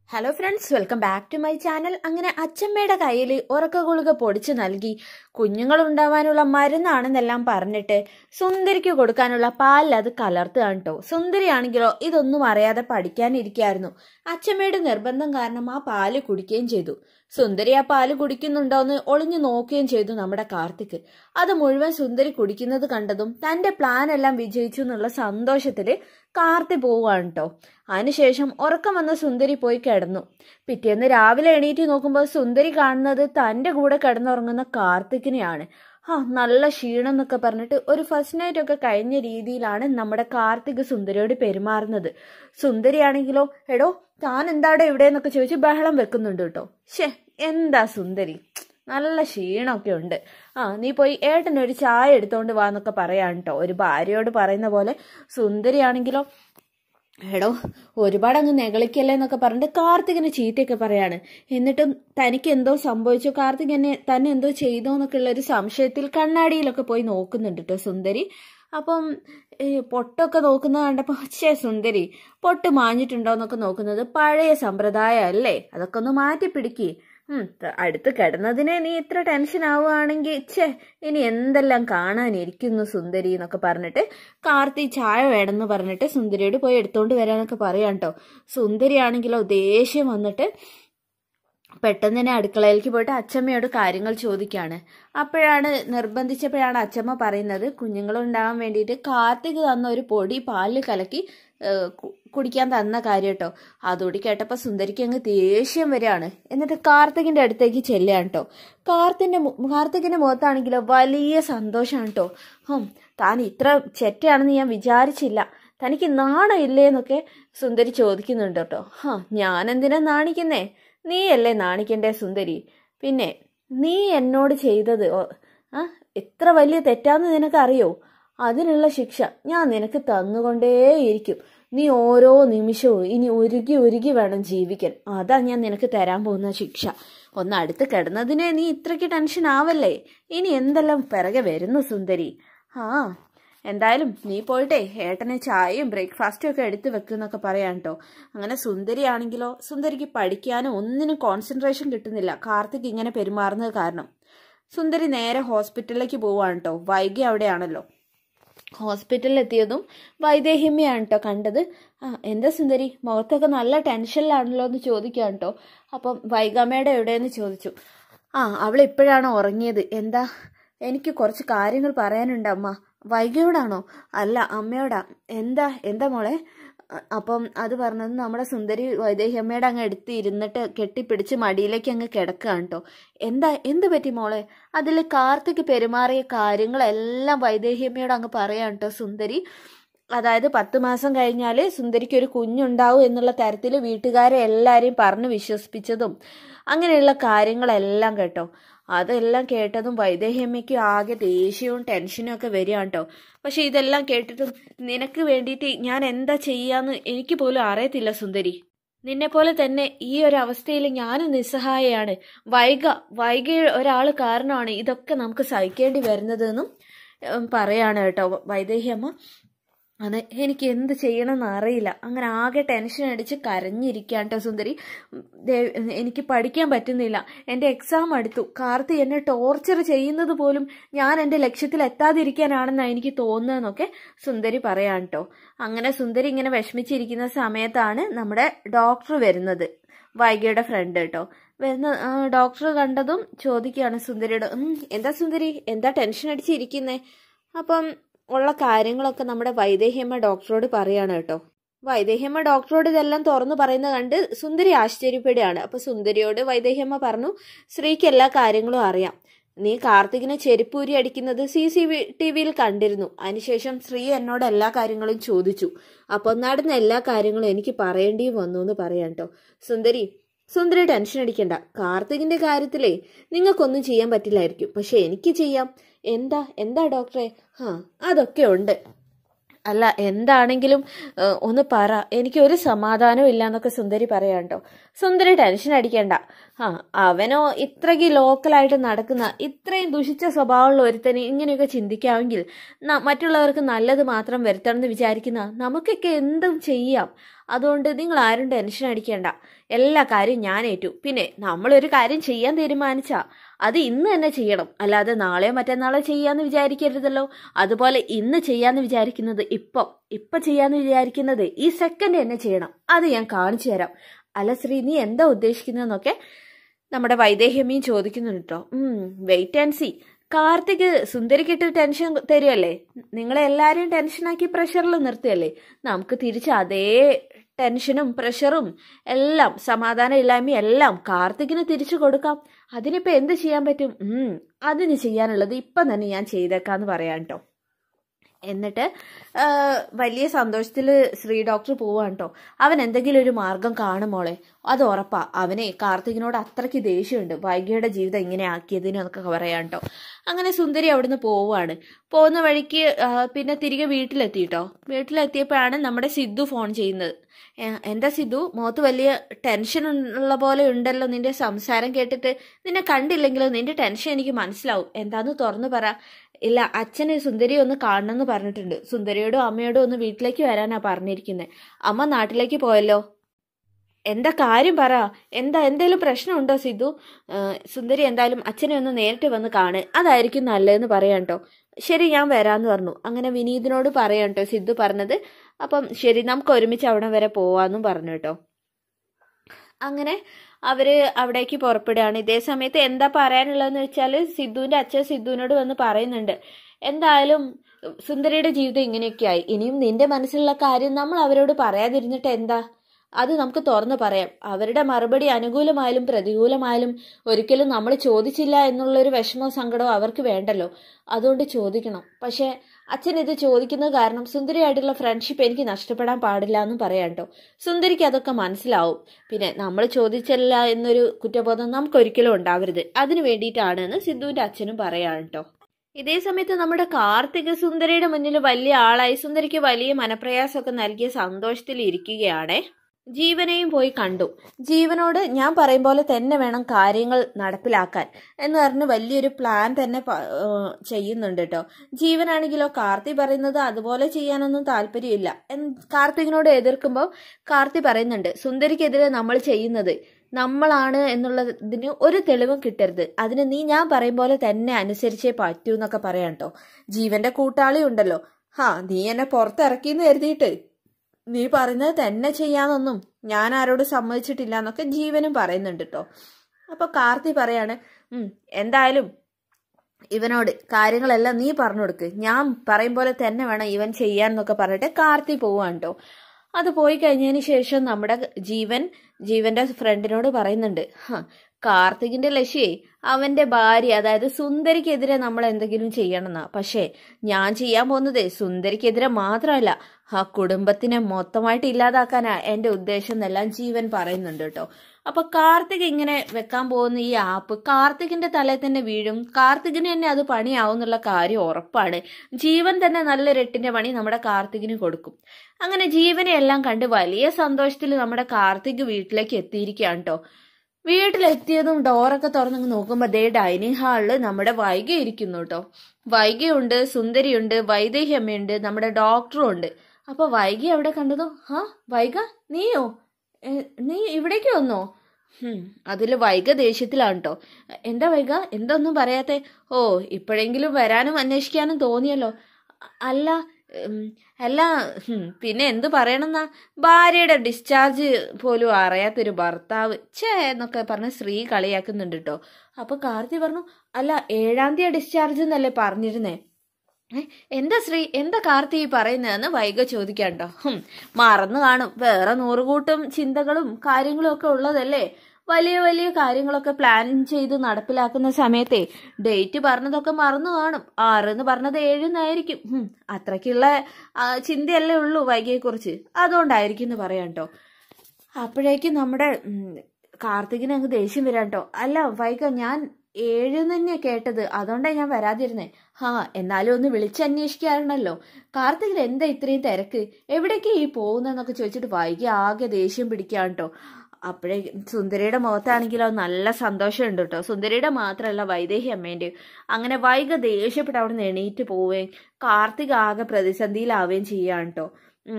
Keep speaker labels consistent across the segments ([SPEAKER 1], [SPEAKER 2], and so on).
[SPEAKER 1] hello friends welcome back to my channel അങ്ങനെ അച്ഛമ്മയുടെ കയ്യിൽ ഉറക്ക ഗുളിക പൊടിച്ചു നൽകി കുഞ്ഞുങ്ങൾ ഉണ്ടാവാനുള്ള മരുന്നാണെന്നെല്ലാം പറഞ്ഞിട്ട് സുന്ദരിക്ക് കൊടുക്കാനുള്ള പാലിൽ അത് കലർത്തുകയാണ് കേട്ടോ സുന്ദരിയാണെങ്കിലോ ഇതൊന്നും അറിയാതെ പഠിക്കാനിരിക്കായിരുന്നു അച്ഛമ്മയുടെ നിർബന്ധം കാരണം ആ പാല് കുടിക്കുകയും ചെയ്തു സുന്ദരി ആ പാല് കുടിക്കുന്നുണ്ടോന്ന് ഒളിഞ്ഞു നോക്കുകയും ചെയ്തു നമ്മുടെ കാർത്തിക് അത് മുഴുവൻ സുന്ദരി കുടിക്കുന്നത് കണ്ടതും തന്റെ പ്ലാൻ എല്ലാം വിജയിച്ചു എന്നുള്ള സന്തോഷത്തില് കാർത്തി പോവുകയാണ് കേട്ടോ അതിനുശേഷം ഉറക്കം വന്ന സുന്ദരി പോയി കിടന്നു പിറ്റേന്ന് രാവിലെ എണീറ്റ് നോക്കുമ്പോൾ സുന്ദരി കാണുന്നത് തന്റെ കൂടെ കിടന്നുറങ്ങുന്ന കാർത്തിക്കിനെയാണ് ആ നല്ല ക്ഷീണം എന്നൊക്കെ പറഞ്ഞിട്ട് ഒരു ഫസ്റ്റ് നൈറ്റ് ഒക്കെ കഴിഞ്ഞ രീതിയിലാണ് നമ്മുടെ കാർത്തിക് സുന്ദരിയോട് പെരുമാറുന്നത് സുന്ദരിയാണെങ്കിലോ എടോ താൻ എന്താടെ ഇവിടെ എന്നൊക്കെ ചോദിച്ച് ബഹളം വെക്കുന്നുണ്ട് കേട്ടോ ഷേ എന്താ സുന്ദരി നല്ല ക്ഷീണമൊക്കെ ഉണ്ട് ആ നീ പോയി ഏട്ടനൊരു ചായ എടുത്തോണ്ട് വാ എന്നൊക്കെ പറയാൻ കേട്ടോ ഒരു ഭാര്യയോട് പറയുന്ന പോലെ സുന്ദരിയാണെങ്കിലോ എടോ ഒരുപാട് അങ്ങ് നെകളിക്കല്ലേ എന്നൊക്കെ പറഞ്ഞിട്ട് കാർത്തികിന് ചീത്തയൊക്കെ പറയാണ് എന്നിട്ടും തനിക്ക് എന്തോ സംഭവിച്ചോ കാർത്തിക് എന്നെ തന്നെ എന്തോ ചെയ്തോ എന്നൊക്കെ ഉള്ള ഒരു സംശയത്തിൽ കണ്ണാടിയിലൊക്കെ പോയി നോക്കുന്നുണ്ട് കേട്ടോ സുന്ദരി അപ്പം ഈ പൊട്ടൊക്കെ നോക്കുന്നത് കണ്ടപ്പോൾ ഛേ സുന്ദരി പൊട്ട് മാഞ്ഞിട്ടുണ്ടോ എന്നൊക്കെ നോക്കുന്നത് പഴയ സമ്പ്രദായം അല്ലേ അതൊക്കെ ഒന്ന് മാറ്റി പിടിക്കേ ഉം, ത- അടുത്ത് കിടന്നതിനെ നീ ഇത്ര ടെൻഷൻ ആവുകയാണെങ്കിൽ ഛേ ഇനി എന്തെല്ലാം കാണാനിരിക്കുന്നു സുന്ദരി എന്നൊക്കെ പറഞ്ഞിട്ട് കാർത്തി ചായ വേണമെന്ന് പറഞ്ഞിട്ട് സുന്ദരിയോട് പോയി എടുത്തോണ്ട് വരാനൊക്കെ പറയാം കേട്ടോ സുന്ദരിയാണെങ്കിലോ ദേഷ്യം വന്നിട്ട് പെട്ടെന്ന് തന്നെ അടുക്കളയിലേക്ക് പോയിട്ട് അച്ചമ്മയോട് കാര്യങ്ങൾ ചോദിക്കുകയാണ് അപ്പോഴാണ് നിർബന്ധിച്ചപ്പോഴാണ് അച്ചമ്മ പറയുന്നത് കുഞ്ഞുങ്ങളുണ്ടാകാൻ വേണ്ടിയിട്ട് കാർത്തിക് തന്ന ഒരു പൊടി പാലിൽ കലക്കി ഏഹ്, കു- കുടിക്കാൻ തന്ന കാര്യം കേട്ടോ അതുകൂടി കേട്ടപ്പോൾ സുന്ദരിക്ക് അങ്ങ് ദേഷ്യം വരികയാണ് എന്നിട്ട് കാർത്തികിന്റെ അടുത്തേക്ക് ചെല്ലുകയാണ് കേട്ടോ കാർത്തിന്റെ മു- കാർത്തികിന്റെ മുഖത്താണെങ്കിലോ വലിയ സന്തോഷമാണ് കേട്ടോ ഹും താൻ ഇത്ര ചെറ്റയാണെന്ന് ഞാൻ വിചാരിച്ചില്ല തനിക്ക് നാണം ഇല്ലേ എന്നൊക്കെ സുന്ദരി ചോദിക്കുന്നുണ്ട് കേട്ടോ ഹാ ഞാൻ എന്തിനാ നാണിക്കുന്നേ നീയല്ലേ നാണിക്കണ്ടേ സുന്ദരി പിന്നെ നീ എന്നോട് ചെയ്തത് ഓ- ആ എത്ര വലിയ തെറ്റാന്ന് നിനക്കറിയോ അതിനുള്ള ശിക്ഷ ഞാൻ നിനക്ക് തന്നുകൊണ്ടേയിരിക്കും നീ ഓരോ നിമിഷവും ഇനി ഉരുകി ഉരുകി വേണം ജീവിക്കാൻ അതാ ഞാൻ നിനക്ക് തരാൻ പോകുന്ന ശിക്ഷ ഒന്ന് അടുത്ത് കിടന്നതിനെ നീ ഇത്രയ്ക്ക് ടെൻഷൻ ആവല്ലേ ഇനി എന്തെല്ലാം പിറകെ വരുന്നു സുന്ദരി ആ എന്തായാലും നീ പോയിട്ടേ ഏട്ടനെ ചായയും ബ്രേക്ക്ഫാസ്റ്റും ഒക്കെ എടുത്ത് വെക്കുന്നൊക്കെ പറയാൻ കേട്ടോ അങ്ങനെ സുന്ദരിയാണെങ്കിലോ സുന്ദരിക്ക് പഠിക്കാനും ഒന്നിനും കോൺസെൻട്രേഷൻ കിട്ടുന്നില്ല കാർത്തിക് ഇങ്ങനെ പെരുമാറുന്നത് കാരണം സുന്ദരി നേരെ ഹോസ്പിറ്റലിലേക്ക് പോവാണ് കേട്ടോ വൈകി അവിടെയാണല്ലോ ഹോസ്പിറ്റലിൽ എത്തിയതും വൈദേഹിമ്യാണ് കേട്ടോ കണ്ടത് ആ എന്താ സുന്ദരി മുഖത്തൊക്കെ നല്ല ടെൻഷനിലാണല്ലോ എന്ന് ചോദിക്കാം കേട്ടോ അപ്പം വൈഗാമ്മയുടെ എവിടെയെന്ന് ചോദിച്ചു ആ അവൾ ഇപ്പോഴാണ് ഉറങ്ങിയത് എന്താ എനിക്ക് കുറച്ച് കാര്യങ്ങൾ പറയാനുണ്ട് അമ്മ വൈകിയോടാണോ അല്ല അമ്മയോടാ എന്താ എന്താ മോളെ അ- അപ്പം അത് പറഞ്ഞത് നമ്മുടെ സുന്ദരി വൈദേഹിയമ്മയുടെ അങ്ങ് എടുത്ത് ഇരുന്നിട്ട് കെട്ടിപ്പിടിച്ച് മടിയിലേക്ക് അങ്ങ് കിടക്കുകയാണ് കേട്ടോ എന്താ എന്ത് പറ്റി മോളെ അതിൽ കാർത്തിക് പെരുമാറിയ കാര്യങ്ങളെല്ലാം വൈദേഹിയമ്മയോട് അങ്ങ് പറയാൻ കേട്ടോ സുന്ദരി അതായത് പത്ത് മാസം കഴിഞ്ഞാൽ സുന്ദരിക്ക് ഒരു കുഞ്ഞുണ്ടാവും എന്നുള്ള തരത്തിൽ വീട്ടുകാരെ എല്ലാവരെയും പറഞ്ഞ് വിശ്വസിപ്പിച്ചതും അങ്ങനെയുള്ള കാര്യങ്ങളെല്ലാം കേട്ടോ അതെല്ലാം കേട്ടതും വൈദേഹിയമ്മയ്ക്ക് ആകെ ദേഷ്യവും ടെൻഷനും ഒക്കെ വരികയാണ് കേട്ടോ പക്ഷെ ഇതെല്ലാം കേട്ടിട്ടും നിനക്ക് വേണ്ടിയിട്ട് ഞാൻ എന്താ ചെയ്യാന്ന് എനിക്ക് പോലും അറിയത്തില്ല സുന്ദരി നിന്നെ പോലെ തന്നെ ഈ ഒരു അവസ്ഥയിൽ ഞാനും നിസ്സഹായയാണ് വൈക വൈക ഒരാൾ കാരണമാണ് ഇതൊക്കെ നമുക്ക് സഹിക്കേണ്ടി വരുന്നതെന്നും ഉം, പറയാണ് കേട്ടോ വൈദേഹിയമ്മ അത് എനിക്ക് എന്ത് ചെയ്യണമെന്ന് അറിയില്ല അങ്ങനെ ആകെ ടെൻഷൻ അടിച്ച് കരഞ്ഞിരിക്കാൻ കേട്ടോ സുന്ദരി ഉം, ദേ- എനിക്ക് പഠിക്കാൻ പറ്റുന്നില്ല എൻ്റെ എക്സാം അടുത്തു കാർത്തി എന്നെ ടോർച്ചർ ചെയ്യുന്നത് പോലും ഞാൻ എൻ്റെ ലക്ഷ്യത്തിൽ എത്താതിരിക്കാനാണെന്നാണ് എനിക്ക് തോന്നുന്നതെന്നൊക്കെ സുന്ദരി പറയാൻ കേട്ടോ അങ്ങനെ സുന്ദരി ഇങ്ങനെ വിഷമിച്ചിരിക്കുന്ന സമയത്താണ് നമ്മുടെ ഡോക്ടർ വരുന്നത് വൈകിയുടെ ഫ്രണ്ട് കേട്ടോ വരുന്ന ആ, ഡോക്ടർ കണ്ടതും ചോദിക്കുകയാണ് സുന്ദരിയോട് "ഉം, എന്താ സുന്ദരി എന്താ ടെൻഷൻ അടിച്ചിരിക്കുന്നേ അപ്പം ഉള്ള കാര്യങ്ങളൊക്കെ നമ്മുടെ വൈദേഹിയമ്മ ഡോക്ടറോട് പറയാണ് കേട്ടോ വൈദേഹിയമ്മ ഡോക്ടറോട് ഇതെല്ലാം തുറന്നു പറയുന്നത് കണ്ട് സുന്ദരി ആശ്ചര്യപ്പെടുകയാണ് അപ്പൊ സുന്ദരിയോട് വൈദേഹിയമ്മ പറഞ്ഞു സ്ത്രീക്ക് എല്ലാ കാര്യങ്ങളും അറിയാം നീ കാർത്തികിനെ ചെരുപ്പൂരി അടിക്കുന്നത് സി സി ടി വിയിൽ കണ്ടിരുന്നു അതിനുശേഷം ശ്രീ എന്നോട് എല്ലാ കാര്യങ്ങളും ചോദിച്ചു അപ്പോൾ നടന്ന എല്ലാ കാര്യങ്ങളും എനിക്ക് പറയേണ്ടിയും വന്നു എന്ന് പറയാം കേട്ടോ സുന്ദരി സുന്ദരി ടെൻഷൻ അടിക്കണ്ട കാർത്തികിന്റെ കാര്യത്തിലേ നിങ്ങൾക്കൊന്നും ചെയ്യാൻ പറ്റില്ലായിരിക്കും പക്ഷെ എനിക്ക് ചെയ്യാം എന്താ എന്താ ഡോക്ടറെ ആ അതൊക്കെ ഉണ്ട് അല്ല എന്താണെങ്കിലും ഏഹ്, ഒന്ന് പറ എനിക്ക് ഒരു സമാധാനവും ഇല്ല എന്നൊക്കെ സുന്ദരി പറയാം കേട്ടോ സുന്ദരി ടെൻഷൻ അടിക്കണ്ട ആ അവനോ ഇത്രയ്ക്ക് ലോക്കലായിട്ട് നടക്കുന്ന ഇത്രയും ദുഷിച്ച സ്വഭാവമുള്ള ഒരുത്തന് ഇങ്ങനെയൊക്കെ ചിന്തിക്കാമെങ്കിൽ ന- മറ്റുള്ളവർക്ക് നല്ലത് മാത്രം വരുത്തണം എന്ന് വിചാരിക്കുന്ന നമുക്കൊക്കെ എന്തും ചെയ്യാം അതുകൊണ്ട് നിങ്ങൾ ആരും ടെൻഷൻ അടിക്കേണ്ട എല്ലാ കാര്യവും ഞാൻ ഏറ്റു പിന്നെ നമ്മളൊരു കാര്യം ചെയ്യാൻ തീരുമാനിച്ചാ അത് ഇന്ന് തന്നെ ചെയ്യണം അല്ലാതെ നാളെയോ മറ്റന്നാളോ ചെയ്യാന്ന് വിചാരിക്കരുതല്ലോ അതുപോലെ ഇന്ന് ചെയ്യാന്ന് വിചാരിക്കുന്നത് ഇപ്പം ഇപ്പൊ ചെയ്യാന്ന് വിചാരിക്കുന്നത് ഈ സെക്കൻഡ് തന്നെ ചെയ്യണം അത് ഞാൻ കാണിച്ചു തരാം അല്ല ശ്രീ നീ എന്താ ഉദ്ദേശിക്കുന്നതെന്നൊക്കെ നമ്മുടെ വൈദേഹ്യമീൻ ചോദിക്കുന്നുണ്ട് കേട്ടോ വെയിറ്റ് ആൻഡ് സി കാർത്തിക് സുന്ദരിക്കിട്ട് ടെൻഷൻ തരുമല്ലേ നിങ്ങളെ എല്ലാവരെയും ടെൻഷനാക്കി പ്രഷറിൽ നിർത്തുകയല്ലേ നമുക്ക് തിരിച്ച് അതേ ടെൻഷനും പ്രഷറും എല്ലാം സമാധാനം ഇല്ലായ്മയും എല്ലാം കാർത്തികിന് തിരിച്ചു കൊടുക്കാം അതിനിപ്പോൾ എന്ത് ചെയ്യാൻ പറ്റും ഉം, അതിന് ചെയ്യാനുള്ളത് ഇപ്പം തന്നെ ഞാൻ ചെയ്തേക്കാന്ന് പറയാം കേട്ടോ എന്നിട്ട് ആ, വലിയ സന്തോഷത്തിൽ ശ്രീ ഡോക്ടർ പോവാണ് കേട്ടോ അവൻ എന്തെങ്കിലും ഒരു മാർഗം കാണും മോളെ അത് ഉറപ്പാ അവനെ കാർത്തികിനോട് അത്രയ്ക്ക് ദേഷ്യമുണ്ട് വൈകിയുടെ ജീവിതം ഇങ്ങനെ ആക്കിയതിനൊക്കെ പറയാം കേട്ടോ അങ്ങനെ സുന്ദരി അവിടുന്ന് പോവാണ് പോകുന്ന വഴിക്ക് ആ, പിന്നെ തിരികെ വീട്ടിലെത്തി കേട്ടോ വീട്ടിലെത്തിയപ്പോഴാണ് നമ്മുടെ സിദ്ധു ഫോൺ ചെയ്യുന്നത് ഏ, എന്താ സിദ്ധു മുഖത്ത് വലിയ ടെൻഷൻ ഉള്ള പോലെ ഉണ്ടല്ലോ നിന്റെ സംസാരം കേട്ടിട്ട് നിന്നെ കണ്ടില്ലെങ്കിലും നിന്റെ ടെൻഷൻ എനിക്ക് മനസ്സിലാവും എന്താന്ന് തുറന്നു പറ ഇല്ല അച്ഛന് സുന്ദരി ഒന്ന് കാണണമെന്ന് പറഞ്ഞിട്ടുണ്ട് സുന്ദരിയോടും അമ്മയോടും ഒന്ന് വീട്ടിലേക്ക് വരാനാ പറഞ്ഞിരിക്കുന്നത് അമ്മ നാട്ടിലേക്ക് പോയല്ലോ എന്താ കാര്യം പറ എന്താ എന്തേലും പ്രശ്നമുണ്ടോ സിദ്ധു ആ, സുന്ദരി എന്തായാലും അച്ഛനെ ഒന്ന് നേരിട്ട് വന്ന് കാണ് അതായിരിക്കും നല്ലതെന്ന് പറയാം കേട്ടോ ശരി ഞാൻ വരാന്ന് പറഞ്ഞു അങ്ങനെ വിനീതിനോട് പറയാം കേട്ടോ സിദ്ധു പറഞ്ഞത് അപ്പം ശരി നമുക്ക് ഒരുമിച്ച് അവിടെ വരെ പോവാന്നും പറഞ്ഞു കേട്ടോ അങ്ങനെ അവര് അവിടേക്ക് പുറപ്പെടുകയാണ് ഇതേ സമയത്ത് എന്താ പറയാനുള്ളതെന്ന് വെച്ചാൽ സിദ്ധുവിന്റെ അച്ഛൻ സിദ്ധുവിനോട് വന്ന് പറയുന്നുണ്ട് എന്തായാലും സുന്ദരിയുടെ ജീവിതം ഇങ്ങനെയൊക്കെയായി ഇനിയും നിന്റെ മനസ്സിലുള്ള കാര്യം നമ്മൾ അവരോട് പറയാതിരുന്നിട്ട് എന്താ അത് നമുക്ക് തുറന്നു പറയാം അവരുടെ മറുപടി അനുകൂലമായാലും പ്രതികൂലമായാലും ഒരിക്കലും നമ്മൾ ചോദിച്ചില്ല എന്നുള്ളൊരു വിഷമവും സങ്കടവും അവർക്ക് വേണ്ടല്ലോ അതുകൊണ്ട് ചോദിക്കണം പക്ഷേ അച്ഛൻ ഇത് ചോദിക്കുന്നത് കാരണം സുന്ദരിയായിട്ടുള്ള ഫ്രണ്ട്ഷിപ്പ് എനിക്ക് നഷ്ടപ്പെടാൻ പാടില്ല എന്നും പറയാം കേട്ടോ സുന്ദരിക്ക് അതൊക്കെ മനസ്സിലാവും പിന്നെ നമ്മൾ ചോദിച്ചില്ല എന്നൊരു കുറ്റബോധം നമുക്ക് ഒരിക്കലും ഉണ്ടാവരുത് അതിന് വേണ്ടിയിട്ടാണ് എന്ന് സിദ്ധുവിന്റെ അച്ഛനും പറയാണ് കേട്ടോ ഇതേ സമയത്ത് നമ്മുടെ കാർത്തിക് സുന്ദരിയുടെ മുന്നിൽ വലിയ ആളായി സുന്ദരിക്ക് വലിയ മനപ്രയാസമൊക്കെ നൽകിയ സന്തോഷത്തിൽ ഇരിക്കുകയാണേ ജീവനെയും പോയി കണ്ടു ജീവനോട് ഞാൻ പറയും പോലെ തന്നെ വേണം കാര്യങ്ങൾ നടപ്പിലാക്കാൻ എന്ന് പറഞ്ഞ് വലിയൊരു പ്ലാൻ തന്നെ പ- ഏഹ് ചെയ്യുന്നുണ്ട് കേട്ടോ ജീവനാണെങ്കിലോ കാർത്തി പറയുന്നത് അതുപോലെ ചെയ്യാനൊന്നും താല്പര്യമില്ല എന്ന് കാർത്തികിനോട് എതിർക്കുമ്പോൾ കാർത്തി പറയുന്നുണ്ട് സുന്ദരിക്കെതിരെ നമ്മൾ ചെയ്യുന്നത് നമ്മളാണ് എന്നുള്ളതിന് ഒരു തെളിവും കിട്ടരുത് അതിന് നീ ഞാൻ പറയും പോലെ തന്നെ അനുസരിച്ചേ പറ്റൂ എന്നൊക്കെ പറയാം കേട്ടോ ജീവന്റെ കൂട്ടാളി ഉണ്ടല്ലോ ഹാ നീ എന്നെ പുറത്തിറക്കിന്ന് കരുതിയിട്ട് നീ പറയുന്നത് തന്നെ ചെയ്യാന്നൊന്നും ഞാൻ ആരോട് സമ്മതിച്ചിട്ടില്ല എന്നൊക്കെ ജീവനും പറയുന്നുണ്ട് കേട്ടോ അപ്പൊ കാർത്തി പറയാണ് ഉം എന്തായാലും ഇവനോട് കാര്യങ്ങളെല്ലാം നീ പറഞ്ഞു കൊടുക്ക് ഞാൻ പറയും പോലെ തന്നെ വേണം ഇവൻ ചെയ്യാൻ എന്നൊക്കെ പറഞ്ഞിട്ട് കാർത്തി പോവാണ് കേട്ടോ അത് പോയി കഴിഞ്ഞതിന് ശേഷം നമ്മുടെ ജീവൻ ജീവന്റെ ഫ്രണ്ടിനോട് പറയുന്നുണ്ട് "ഹ, കാർത്തികിന്റെ ലക്ഷ്യേ അവന്റെ ഭാര്യ അതായത് സുന്ദരിക്കെതിരെ നമ്മൾ എന്തെങ്കിലും ചെയ്യണമെന്നാ പക്ഷേ ഞാൻ ചെയ്യാൻ പോകുന്നത് സുന്ദരിക്കെതിരെ മാത്രമല്ല ആ കുടുംബത്തിനെ മൊത്തമായിട്ട് ഇല്ലാതാക്കാനാ എന്റെ ഉദ്ദേശം എന്നെല്ലാം ജീവൻ പറയുന്നുണ്ട് കേട്ടോ അപ്പൊ കാർത്തിക് ഇങ്ങനെ വെക്കാൻ പോകുന്ന ഈ ആപ്പ് കാർത്തികിന്റെ തലയിൽ തന്നെ വീഴും കാർത്തികിന് തന്നെ അത് പണിയാവും എന്നുള്ള കാര്യം ഉറപ്പാണ് ജീവൻ തന്നെ നല്ലൊരു എട്ടിന്റെ പണി നമ്മുടെ കാർത്തികിന് കൊടുക്കും അങ്ങനെ ജീവനെ എല്ലാം കണ്ട് വലിയ സന്തോഷത്തിൽ നമ്മുടെ കാർത്തിക് വീട്ടിലേക്ക് എത്തിയിരിക്കുകയാണ് കേട്ടോ വീട്ടിലെത്തിയതും ഡോറൊക്കെ തുറന്നങ്ങ് നോക്കുമ്പോൾ ദേ ഡൈനിങ് ഹാളിൽ നമ്മുടെ വൈഗ ഇരിക്കുന്നു കേട്ടോ വൈഗയുണ്ട് സുന്ദരിയുണ്ട് വൈദേഹ്യമ്മയുണ്ട് നമ്മുടെ ഡോക്ടറും ഉണ്ട് അപ്പൊ വൈകി അവിടെ കണ്ടതോ ഹാ വൈഗ നീയോ ഏ, നീ ഇവിടേക്ക് വന്നോ ഹും, അതില് വൈഗ ദേഷ്യത്തിലാണ് കേട്ടോ എന്താ വൈഗ എന്തൊന്നും പറയാത്തെ ഓ ഇപ്പോഴെങ്കിലും വരാനും അന്വേഷിക്കാനും തോന്നിയല്ലോ അ- അല്ല ഉം, അല്ല ഹും, പിന്നെ എന്ത് പറയണമെന്നാ ഭാര്യയുടെ ഡിസ്ചാർജ് പോലും അറിയാത്തൊരു ഭർത്താവ് ഛേ എന്നൊക്കെ പറഞ്ഞ് സ്ത്രീ കളിയാക്കുന്നുണ്ട് കേട്ടോ അപ്പൊ കാർത്തി പറഞ്ഞു അല്ല ഏഴാം തീയതി ഡിസ്ചാർജ് എന്നല്ലേ പറഞ്ഞിരുന്നേ ഏ, എന്താ ശ്രീ എന്താ കാർത്തി ഈ പറയുന്നതെന്ന് വൈക ചോദിക്കാണ്ടോ ഹും മറന്നു കാണും വേറെ നൂറുകൂട്ടം ചിന്തകളും കാര്യങ്ങളും ഒക്കെ ഉള്ളതല്ലേ വലിയ വലിയ കാര്യങ്ങളൊക്കെ പ്ലാൻ ചെയ്ത് നടപ്പിലാക്കുന്ന സമയത്തെ ഡേറ്റ് പറഞ്ഞതൊക്കെ മറന്നു കാണും ആറെന്ന് പറഞ്ഞത് ഏഴെന്നായിരിക്കും ഹും, അത്രയ്ക്കുള്ള ആ, ചിന്തയല്ലേ ഉള്ളൂ വൈകിയെക്കുറിച്ച് അതുകൊണ്ടായിരിക്കും എന്ന് പറയാം കേട്ടോ അപ്പോഴേക്കും നമ്മുടെ ഉം, കാർത്തികിന് അങ്ങ് ദേഷ്യം വരാം കേട്ടോ അല്ല വൈക ഞാൻ ഏഴ് തന്നെയാ കേട്ടത് അതുകൊണ്ടാണ് ഞാൻ വരാതിരുന്നേ ഹാ എന്നാലും ഒന്ന് വിളിച്ചന്വേഷിക്കാറുണ്ടല്ലോ കാർത്തികിന് എന്താ ഇത്രയും തിരക്ക് എവിടേക്കാ ഈ പോകുന്നതെന്നൊക്കെ ചോദിച്ചിട്ട് വൈകി ആകെ ദേഷ്യം പിടിക്കാൻ കേട്ടോ അപ്പോഴേ സുന്ദരിയുടെ മുഖത്താണെങ്കിലോ നല്ല സന്തോഷമുണ്ട് കേട്ടോ സുന്ദരിയുടെ മാത്രമല്ല വൈദേഹി അമ്മേൻ്റെയും അങ്ങനെ വൈക ദേഷ്യപ്പെട്ട് അവിടെ നിന്ന് എണീറ്റ് പോവുകയും കാർത്തിക് ആകെ പ്രതിസന്ധിയിലാവുകയും ചെയ്യാണ് കേട്ടോ ഉം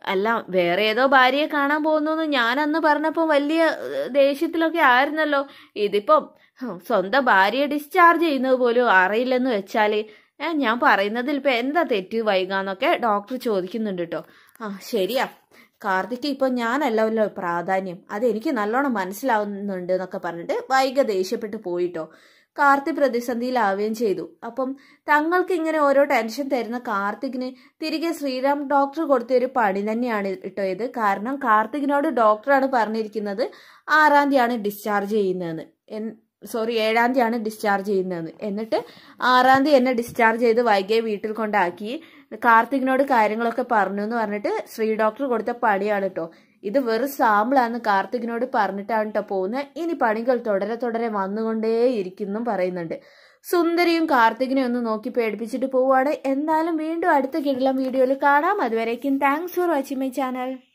[SPEAKER 1] അല്ല വേറെ ഏതോ ഭാര്യയെ കാണാൻ പോകുന്നു ഞാൻ അന്ന് പറഞ്ഞപ്പോൾ വലിയ ഏഹ്, ദേഷ്യത്തിലൊക്കെ ആയിരുന്നല്ലോ ഇതിപ്പം ഹും, സ്വന്തം ഭാര്യയെ ഡിസ്ചാർജ് ചെയ്യുന്നത് പോലും അറിയില്ലെന്ന് വെച്ചാൽ ഏ, ഞാൻ പറയുന്നതിൽ ഇപ്പം എന്താ തെറ്റ് വൈകാന്നൊക്കെ ഡോക്ടർ ചോദിക്കുന്നുണ്ട് കേട്ടോ ആ ശരിയാ കാർത്തിക്ക് ഇപ്പം ഞാനല്ലല്ലോ പ്രാധാന്യം അതെനിക്ക് നല്ലോണം മനസ്സിലാവുന്നുണ്ട് എന്നൊക്കെ പറഞ്ഞിട്ട് വൈക ദേഷ്യപ്പെട്ട് പോയിട്ടോ കാർത്തി പ്രതിസന്ധിയിലാവുകയും ചെയ്തു അപ്പം തങ്ങൾക്ക് ഇങ്ങനെ ഓരോ ടെൻഷൻ തരുന്ന കാർത്തികിന് തിരികെ ശ്രീറാം ഡോക്ടർ കൊടുത്ത ഒരു പണി തന്നെയാണ് കേട്ടോ ഇത് കാരണം കാർത്തികിനോട് ഡോക്ടറാണ് പറഞ്ഞിരിക്കുന്നത് ആറാം തീയതിയാണ് ഡിസ്ചാർജ് ചെയ്യുന്നതെന്ന് എൻ- സോറി ഏഴാം തീയതിയാണ് ഡിസ്ചാർജ് ചെയ്യുന്നതെന്ന് എന്നിട്ട് ആറാം തീയതി എന്നെ ഡിസ്ചാർജ് ചെയ്ത് വൈകിയെ വീട്ടിൽ കൊണ്ടാക്കി കാർത്തികിനോട് കാര്യങ്ങളൊക്കെ പറഞ്ഞു എന്ന് പറഞ്ഞിട്ട് ശ്രീ ഡോക്ടർ കൊടുത്ത പണിയാണ് കേട്ടോ ഇത് വെറും സാമ്പിളാന്ന് കാർത്തികിനോട് പറഞ്ഞിട്ടാണ് കേട്ടോ പോകുന്നത് ഇനി പണികൾ തുടരെ തുടരെ വന്നുകൊണ്ടേയിരിക്കും പറയുന്നുണ്ട് സുന്ദരിയും കാർത്തികിനെ ഒന്ന് നോക്കി പേടിപ്പിച്ചിട്ട് പോവുകയാണ് എന്തായാലും വീണ്ടും അടുത്ത കിടലം വീഡിയോയിൽ കാണാം അതുവരേക്കും thanks for watching my channel